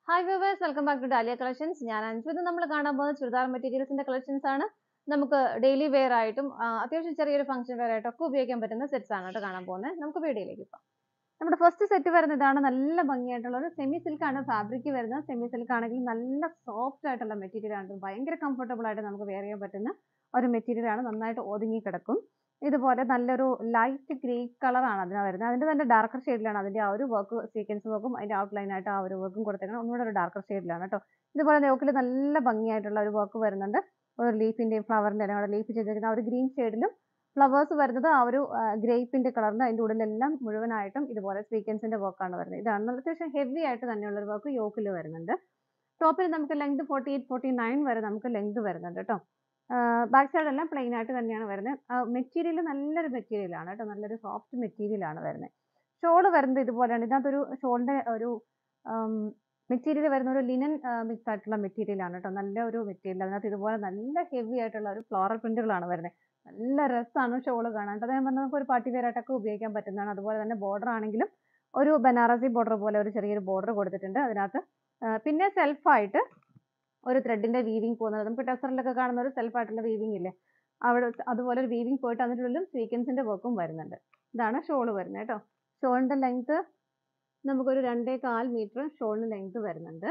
hi viewers welcome back to Dahlia collections ഞാൻ അഞ്ചു ഇത് നമ്മൾ കാണാൻ പോകുന്ന ചുരിദാർ മെറ്റീരിയൽസിന്റെ കളക്ഷൻസ് ആണ് നമുക്ക് ഡെയിലി വെയർ ആയിട്ടും ആ, അത്യാവശ്യം ചെറിയൊരു ഫംഗ്ഷൻ വെയർ ആയിട്ടും ഒക്കെ ഉപയോഗിക്കാൻ പറ്റുന്ന സെറ്റ്സ് ആണ് കേട്ടോ കാണാൻ പോകുന്നത് നമുക്ക് വീഡിയോയിലേക്ക് പോകാം നമ്മുടെ ഫസ്റ്റ് സെറ്റ് വരുന്നത് ഇതാണ് നല്ല ഭംഗിയായിട്ടുള്ള ഒരു സെമി സിൽക്ക് ആണ് ഫാബ്രിക് വരുന്നത് സെമി സിൽക്ക് ആണെങ്കിൽ നല്ല സോഫ്റ്റ് ആയിട്ടുള്ള മെറ്റീരിയൽ ആണ് ഭയങ്കര കംഫർട്ടബിൾ ആയിട്ട് നമുക്ക് വെയർ ചെയ്യാൻ പറ്റുന്ന ഒരു മെറ്റീരിയൽ ആണ് നന്നായിട്ട് ഒതുങ്ങി കിടക്കും ഇതുപോലെ നല്ലൊരു ലൈറ്റ് ഗ്രേ കളറാണ് അതിന് വരുന്നത് അതിന്റെ തന്നെ ഡാർക്കർ ഷെയ്ഡിലാണ് അതിന്റെ ആ ഒരു വർക്ക് സീക്വൻസ് വർക്കും അതിന്റെ ഔട്ട്ലൈൻ ആയിട്ട് ആ ഒരു വർക്കും കൊടുത്തേക്കണം ഒന്നുകൂടെ ഒരു ഡാർക്കർ ഷെയ്ഡിലാണ് കേട്ടോ ഇതുപോലെ നെക്കിൽ നല്ല ഭംഗിയായിട്ടുള്ള ഒരു വർക്ക് വരുന്നുണ്ട് ഒരു ലീഫിന്റെയും ഫ്ലവറിന്റെ എല്ലാം കൂടെ ലീഫ് ചെയ്തിരിക്കുന്ന ആ ഒരു ഗ്രീൻ ഷെയ്ഡിലും ഫ്ലവേഴ്സ് വരുന്നത് ആ ഒരു ഗ്രേപ്പിന്റെ കളറിൽ അതിന്റെ ഉള്ളിലെല്ലാം മുഴുവനായിട്ടും ഇതുപോലെ സ്വീക്വൻസിന്റെ വർക്കാണ് വരുന്നത് ഇതാണ് നല്ല അത്യാവശ്യം ഹെവി ആയിട്ട് തന്നെയുള്ള ഒരു വർക്ക് യോക്കിൽ വരുന്നുണ്ട് ടോപ്പിൽ നമുക്ക് length forty eight forty nine വരെ നമുക്ക് ലെങ്ത് വരുന്നുണ്ട് കേട്ടോ ബാക്ക് സൈഡ് എല്ലാം പ്ലെയിൻ ആയിട്ട് തന്നെയാണ് വരുന്നത് മെറ്റീരിയൽ നല്ലൊരു മെറ്റീരിയൽ ആണ് കേട്ടോ നല്ലൊരു സോഫ്റ്റ് മെറ്റീരിയൽ ആണ് വരുന്നത് ഷോള് വരുന്നത് ഇതുപോലെയാണ് ഇതിനകത്തൊരു ഷോളിന്റെ ഒരു മെറ്റീരിയൽ വരുന്ന ഒരു ലിനൻ മിക്സ് ആയിട്ടുള്ള മെറ്റീരിയൽ ആണ് കേട്ടോ നല്ല ഒരു മെറ്റീരിയൽ അതിനകത്ത് ഇതുപോലെ നല്ല ഹെവി ആയിട്ടുള്ള ഒരു ഫ്ലോറൽ പ്രിന്റുകളാണ് വരുന്നത് നല്ല രസമാണ് ഷോള് കാണാൻ കേട്ടോ അതേ പറഞ്ഞാൽ നമുക്ക് ഒരു പാർട്ടി വെയർ ആയിട്ടൊക്കെ ഉപയോഗിക്കാൻ പറ്റുന്നതാണ് അതുപോലെ തന്നെ ബോർഡർ ആണെങ്കിലും ഒരു ബനാറസി ബോർഡർ പോലെ ഒരു ചെറിയൊരു ബോർഡർ കൊടുത്തിട്ടുണ്ട് അതിനകത്ത് ആ, പിന്നെ സെൽഫായിട്ട് ഒരു ത്രെഡിന്റെ വീവിങ് പോകുന്നത് നമുക്ക് ടെസറിലൊക്കെ കാണുന്ന ഒരു സെൽഫ് ആയിട്ടുള്ള വീവിങ് ഇല്ലേ അവിടെ അതുപോലെ ഒരു വീവിങ് പോയിട്ട് അതിനുള്ളിലും സ്വീക്വൻസിന്റെ വർക്കും വരുന്നുണ്ട് ഇതാണ് ഷോള് വരുന്നത് കേട്ടോ ഷോളിന്റെ ലെങ്ത് നമുക്കൊരു രണ്ടേ കാൽ മീറ്റർ ഷോളിന് ലെങ്ത് വരുന്നുണ്ട്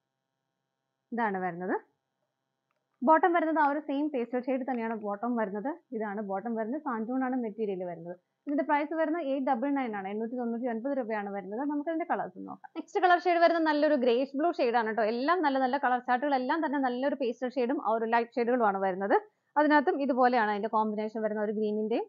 ഇതാണ് വരുന്നത് ബോട്ടം വരുന്നത് ആ ഒരു സെയിം പേസ്റ്റൽ ഷെയ്ഡ് തന്നെയാണ് ബോട്ടം വരുന്നത് ഇതാണ് ബോട്ടം വരുന്നത് സാൻറ്റൂൺ ആണ് മെറ്റീരിയൽ വരുന്നത് ഇതിന്റെ പ്രൈസ് വരുന്നത് എയ്റ്റ് ഡബിൾ നയൻ ആണ് എണ്ണൂറ്റി തൊണ്ണൂറ്റി ഒൻപത് രൂപയാണ് വരുന്നത് നമുക്ക് ഇതിന്റെ കളേഴ്സ് നോക്കാം നെക്സ്റ്റ് കളർ ഷെയ്ഡ് വരുന്നത് നല്ലൊരു ഗ്രേഷ് ബ്ലൂ ആണ് കേട്ടോ എല്ലാം നല്ല നല്ല കളർ ചാർട്ടുകളെല്ലാം തന്നെ നല്ലൊരു പേസ്റ്റൽ ഷെയ്ഡും ആ ഒരു ലൈറ്റ് ഷെയ്ഡുകളുമാണ് വരുന്നത് അതിനകത്തും ഇതുപോലെയാണ് അതിന്റെ കോമ്പിനേഷൻ വരുന്ന ഒരു ഗ്രീനിന്റെയും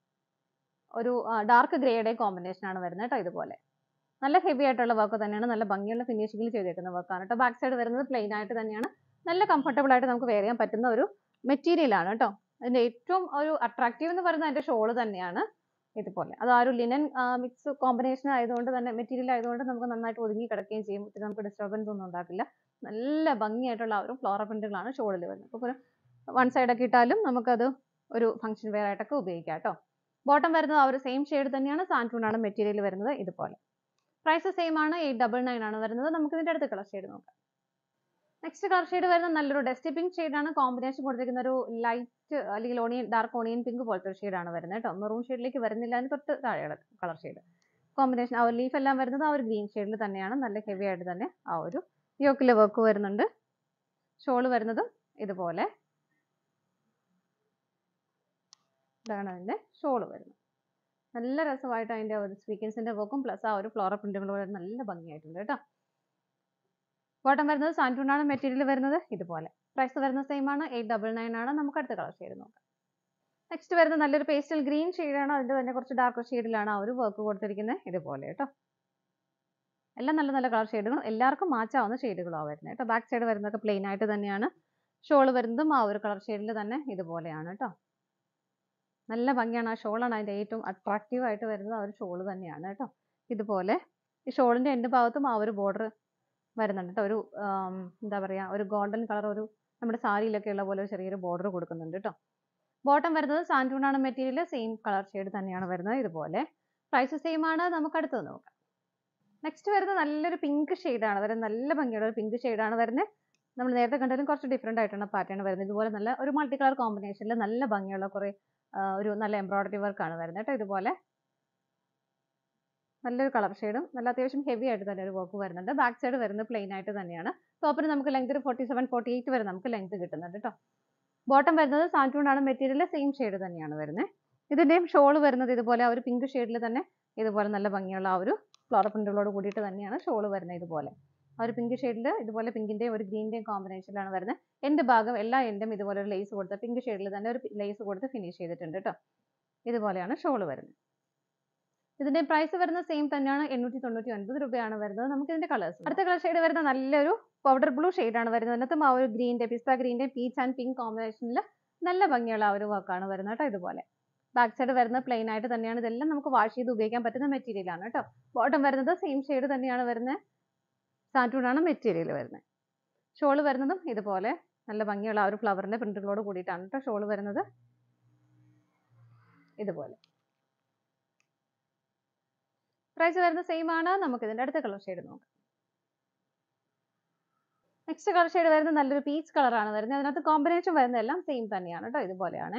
ഒരു ഡാർക്ക് ഗ്രേയുടെയും കോമ്പിനേഷൻ ആണ് വരുന്നത് കേട്ടോ ഇതുപോലെ നല്ല ഹെവി ആയിട്ടുള്ള വർക്ക് തന്നെയാണ് നല്ല ഭംഗിയുള്ള ഫിനിഷിംഗിൽ ചെയ്തേക്കുന്ന വർക്കാണ് കേട്ടോ ബാക്ക് സൈഡ് വരുന്നത് പ്ലെയിൻ ആയിട്ട് തന്നെയാണ് നല്ല കംഫർട്ടബിൾ ആയിട്ട് നമുക്ക് വെയർ ചെയ്യാൻ പറ്റുന്ന ഒരു മെറ്റീരിയൽ ആണ് കേട്ടോ അതിന്റെ ഏറ്റവും ഒരു അട്രാക്റ്റീവ് എന്ന് പറയുന്നത് അതിന്റെ ഷോള് തന്നെയാണ് ഇതുപോലെ അത് ആ ഒരു ലിനൻ മിക്സ് കോമ്പിനേഷൻ ആയതുകൊണ്ട് തന്നെ മെറ്റീരിയൽ ആയതുകൊണ്ട് നമുക്ക് നന്നായിട്ട് ഒതുങ്ങി കിടക്കുകയും ചെയ്യും ഒത്തിരി നമുക്ക് ഡിസ്റ്റർബൻസ് ഒന്നും ഉണ്ടാക്കില്ല നല്ല ഭംഗിയായിട്ടുള്ള ആ ഒരു ഫ്ലോറ പ്രിന്റുകളാണ് ഷോളിൽ വരുന്നത് അപ്പോൾ വൺ സൈഡ് ഒക്കെ ഇട്ടാലും നമുക്കത് ഒരു ഫംഗ്ഷൻ വെയർ ആയിട്ടൊക്കെ ഉപയോഗിക്കാം കേട്ടോ ബോട്ടം വരുന്നത് ആ ഒരു സെയിം ഷെയ്ഡ് തന്നെയാണ് സാൻറ്റൂൺ ആണ് മെറ്റീരിയൽ വരുന്നത് ഇതുപോലെ പ്രൈസ് സെയിം ആണ് എയ്റ്റ് ഡബിൾ നയൻ ആണ് വരുന്നത് നമുക്ക് ഇതിന്റെ അടുത്ത കളർ ഷെയ്ഡ് നോക്കാം നെക്സ്റ്റ് കളർ ഷെയ്ഡ് വരുന്നത് നല്ലൊരു ഡസ്റ്റി പിങ്ക് ഷെയ്ഡാണ് കോമ്പിനേഷൻ കൊടുത്തിരിക്കുന്ന ഒരു ലൈറ്റ് അല്ലെങ്കിൽ ഓണിയൻ ഡാർക്ക് ഓണിയൻ പിങ്ക് പോലത്തെ ഒരു ഷെയ്ഡാണ് വരുന്നത് കേട്ടോ മെറൂൺ ഷെയ്ഡിലേക്ക് വരുന്നില്ല അതിന് തൊട്ട് താഴെയുള്ള കളർ ഷെയ്ഡ് കോമ്പിനേഷൻ ആ ഒരു ലീഫ് എല്ലാം വരുന്നത് ആ ഒരു ഗ്രീൻ ഷെയ്ഡിൽ തന്നെയാണ് നല്ല ഹെവി ആയിട്ട് തന്നെ ആ ഒരു യോക്കിലെ വർക്ക് വരുന്നുണ്ട് ഷോള് വരുന്നതും ഇതുപോലെ ഇതാണ് അതിന്റെ ഷോള് വരുന്നത് നല്ല രസമായിട്ട് അതിന്റെ ഒരു സ്വീക്വൻസിന്റെ വർക്കും പ്ലസ് ആ ഒരു ഫ്ലോറ പ്രിന്റുകളും നല്ല ഭംഗിയായിട്ടുണ്ട് കേട്ടോ ബോട്ടം വരുന്നത് സാൻറ്റൂൺ ആണ് മെറ്റീരിയൽ വരുന്നത് ഇതുപോലെ പ്രൈസ് വരുന്നത് സെയിം ആണ് എയ്റ്റ് ഡബിൾ നയൻ ആണ് നമുക്ക് അടുത്ത കളർ ഷെയ്ഡ് നോക്കാം നെക്സ്റ്റ് വരുന്നത് നല്ലൊരു പേസ്റ്റൽ ഗ്രീൻ ആണ് അതിന്റെ തന്നെ കുറച്ച് ഡാർക്ക് ഷെയ്ഡിലാണ് ആ ഒരു വർക്ക് കൊടുത്തിരിക്കുന്നത് ഇതുപോലെ കേട്ടോ എല്ലാം നല്ല നല്ല കളർ ഷെയ്ഡുകളും എല്ലാവർക്കും മാച്ചാവുന്ന ഷെയ്ഡുകളാണ് വരുന്നത് കേട്ടോ ബാക്ക് സൈഡ് വരുന്നതൊക്കെ പ്ലെയിൻ ആയിട്ട് തന്നെയാണ് ഷോൾ വരുന്നതും ആ ഒരു കളർ ഷെയ്ഡിൽ തന്നെ ഇതുപോലെയാണ് കേട്ടോ നല്ല ഭംഗിയാണ് ആ ഷോളാണ് അതിന്റെ ഏറ്റവും അട്രാക്റ്റീവ് ആയിട്ട് വരുന്നത് ആ ഒരു ഷോള് തന്നെയാണ് കേട്ടോ ഇതുപോലെ ഈ ഷോളിന്റെ എൻഡ് ഭാഗത്തും ആ ഒരു ബോർഡർ വരുന്നുണ്ട് കേട്ടോ ഒരു ആം, എന്താ പറയാ ഒരു ഗോൾഡൻ കളർ ഒരു നമ്മുടെ സാരിയിലൊക്കെ ഉള്ള പോലെ ഒരു ചെറിയൊരു ബോർഡർ കൊടുക്കുന്നുണ്ട് കേട്ടോ ബോട്ടം വരുന്നത് സാൻറ്റൂൺ ആണ് മെറ്റീരിയൽ സെയിം കളർ ഷെയ്ഡ് തന്നെയാണ് വരുന്നത് ഇതുപോലെ പ്രൈസ് സെയിം ആണ് നമുക്ക് അടുത്തത് നോക്കാം നെക്സ്റ്റ് വരുന്നത് നല്ലൊരു പിങ്ക് ആണ് വരുന്നത് നല്ല ഭംഗിയുള്ള ഒരു പിങ്ക് ആണ് വരുന്നത് നമ്മൾ നേരത്തെ കണ്ടതിലും കുറച്ച് ഡിഫറെന്റ് ആയിട്ടാണ് പാറ്റേൺ വരുന്നത് ഇതുപോലെ നല്ല ഒരു മൾട്ടി കളർ കോമ്പിനേഷനിൽ നല്ല ഭംഗിയുള്ള കുറെ ആ, ഒരു നല്ല എംബ്രോയിഡറി വർക്ക് ആണ് വരുന്നത് കേട്ടോ ഇതുപോലെ നല്ലൊരു കളർ ഷെയ്ഡും നല്ല അത്യാവശ്യം ഹെവി ആയിട്ട് തന്നെ ഒരു വർക്ക് വരുന്നുണ്ട് ബാക്ക് സൈഡ് വരുന്നത് പ്ലെയിൻ ആയിട്ട് തന്നെയാണ് ടോപ്പിന് നമുക്ക് length forty seven forty eight വരെ നമുക്ക് ലെങ്ത് കിട്ടുന്നുണ്ട് കേട്ടോ ബോട്ടം വരുന്നത് സാൻറ്റൂൺ ആണ് മെറ്റീരിയൽ സെയിം ഷെയ്ഡ് തന്നെയാണ് വരുന്നത് ഇതിന്റെയും ഷോൾ വരുന്നത് ഇതുപോലെ ആ ഒരു പിങ്ക് ഷെയ്ഡിൽ തന്നെ ഇതുപോലെ നല്ല ഭംഗിയുള്ള ആ ഒരു ഫ്ലോറ പ്രിന്റുകളോട് കൂടിയിട്ട് തന്നെയാണ് ഷോൾ വരുന്നത് ഇതുപോലെ ആ ഒരു പിങ്ക് ഷെയ്ഡിൽ ഇതുപോലെ പിങ്കിന്റെയും ഒരു ഗ്രീനിന്റെയും കോമ്പിനേഷനിലാണ് വരുന്നത് എന്റെ ഭാഗം എല്ലാ എൻഡും ഇതുപോലെ ഒരു ലേസ് കൊടുത്ത് പിങ്ക് ഷെയ്ഡിൽ തന്നെ ഒരു ലേസ് കൊടുത്ത് ഫിനിഷ് ചെയ്തിട്ടുണ്ട് കേട്ടോ ഇതുപോലെയാണ് ഷോൾ വരുന്നത് ഇതിന്റെ പ്രൈസ് വരുന്നത് സെയിം തന്നെയാണ് എണ്ണൂറ്റി തൊണ്ണൂറ്റി ഒൻപത് രൂപയാണ് വരുന്നത് നമുക്ക് ഇതിന്റെ കളേഴ്സ് അടുത്ത കളർ ഷെയ്ഡ് വരുന്ന നല്ലൊരു പൗഡർ ബ്ലൂ ആണ് വരുന്നത് അതിനകത്തും ആ ഒരു ഗ്രീൻ്റെ പിസ്ത ഗ്രീൻ്റെ പീച്ച് ആൻഡ് പിങ്ക് കോമ്പിനേഷനിൽ നല്ല ഭംഗിയുള്ള ആ ഒരു വർക്കാണ് വരുന്നത് കേട്ടോ ഇതുപോലെ ബാക്ക് സൈഡ് വരുന്നത് പ്ലെയിൻ ആയിട്ട് തന്നെയാണ് ഇതെല്ലാം നമുക്ക് വാഷ് ചെയ്ത് ഉപയോഗിക്കാൻ പറ്റുന്ന മെറ്റീരിയൽ ആണ് കേട്ടോ ബോട്ടം വരുന്നത് സെയിം ഷെയ്ഡ് തന്നെയാണ് വരുന്നത് സാറ്റൂൺ ആണ് മെറ്റീരിയൽ വരുന്നത് ഷോള് വരുന്നതും ഇതുപോലെ നല്ല ഭംഗിയുള്ള ആ ഒരു ഫ്ലവറിന്റെ പ്രിന്റുകളോട് കൂടിയിട്ടാണ് കേട്ടോ ഷോള് വരുന്നത് ഇതുപോലെ പ്രൈസ് വരുന്നത് സെയിം ആണ് നമുക്ക് ഇതിന്റെ അടുത്ത കളർ ഷെയ്ഡ് നോക്കാം നെക്സ്റ്റ് കളർ ഷെയ്ഡ് വരുന്നത് നല്ലൊരു പീച്ച് കളറാണ് വരുന്നത് അതിനകത്ത് കോമ്പിനേഷൻ വരുന്നതെല്ലാം സെയിം തന്നെയാണ് കേട്ടോ ഇതുപോലെയാണ്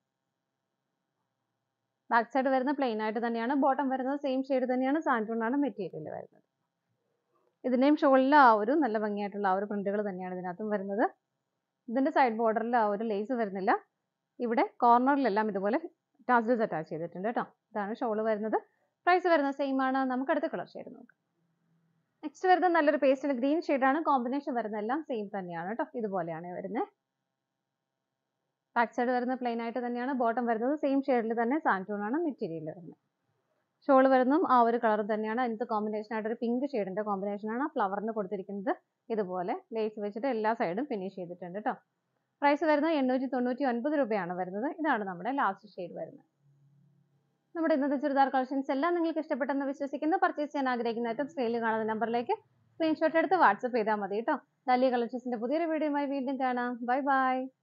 ബാക്ക് സൈഡ് വരുന്ന പ്ലെയിൻ ആയിട്ട് തന്നെയാണ് ബോട്ടം വരുന്നത് സെയിം ഷെയ്ഡ് തന്നെയാണ് സാൻറ്റൂൺ ആണ് മെറ്റീരിയൽ വരുന്നത് ഇതിൻ്റെയും ഷോളിൽ ആ ഒരു നല്ല ഭംഗിയായിട്ടുള്ള ആ ഒരു പ്രിന്റുകൾ തന്നെയാണ് ഇതിനകത്തും വരുന്നത് ഇതിന്റെ സൈഡ് ബോർഡറിൽ ആ ഒരു ലേസ് വരുന്നില്ല ഇവിടെ കോർണറിലെല്ലാം ഇതുപോലെ ടാസിൽസ് അറ്റാച്ച് ചെയ്തിട്ടുണ്ട് കേട്ടോ ഇതാണ് ഷോള് വരുന്നത് പ്രൈസ് വരുന്നത് സെയിം ആണ് നമുക്ക് അടുത്ത കളർ ഷെയ്ഡ് നോക്കാം നെക്സ്റ്റ് വരുന്നത് നല്ലൊരു പേസ്റ്റൽ ഗ്രീൻ ആണ് കോമ്പിനേഷൻ വരുന്നതെല്ലാം സെയിം തന്നെയാണ് കേട്ടോ ഇതുപോലെയാണ് വരുന്നത് ബാക്ക് സൈഡ് വരുന്നത് പ്ലെയിൻ ആയിട്ട് തന്നെയാണ് ബോട്ടം വരുന്നത് സെയിം ഷെയ്ഡിൽ തന്നെ സാൻറ്റൂൺ ആണ് മെറ്റീരിയൽ വരുന്നത് ഷോൾ വരുന്നതും ആ ഒരു കളർ തന്നെയാണ് അതിനകത്ത് കോമ്പിനേഷൻ ആയിട്ട് ഒരു പിങ്ക് ഷെയ്ഡിന്റെ കോമ്പിനേഷൻ ആണ് ഫ്ലവറിന് കൊടുത്തിരിക്കുന്നത് ഇതുപോലെ ലേസ് വെച്ചിട്ട് എല്ലാ സൈഡും ഫിനിഷ് ചെയ്തിട്ടുണ്ട് കേട്ടോ പ്രൈസ് വരുന്നത് എണ്ണൂറ്റി തൊണ്ണൂറ്റി ഒൻപത് രൂപയാണ് വരുന്നത് ഇതാണ് നമ്മുടെ ലാസ്റ്റ് ഷെയ്ഡ് വരുന്നത് നമ്മുടെ ഇന്നത്തെ ചുരിദാർ കളക്ഷൻസ് എല്ലാം നിങ്ങൾക്ക് ഇഷ്ടപ്പെട്ടെന്ന് വിശ്വസിക്കുന്നു പർച്ചേസ് ചെയ്യാൻ ആഗ്രഹിക്കുന്ന ഏറ്റവും സ്ക്രീനിൽ കാണുന്ന നമ്പറിലേക്ക് സ്ക്രീൻഷോട്ട് എടുത്ത് വാട്സപ്പ് ചെയ്താൽ മതി കേട്ടോ ഡാലിയ കളക്ഷൻസിന്റെ പുതിയൊരു വീഡിയോയുമായി വീണ്ടും കാണാം ബൈ ബൈ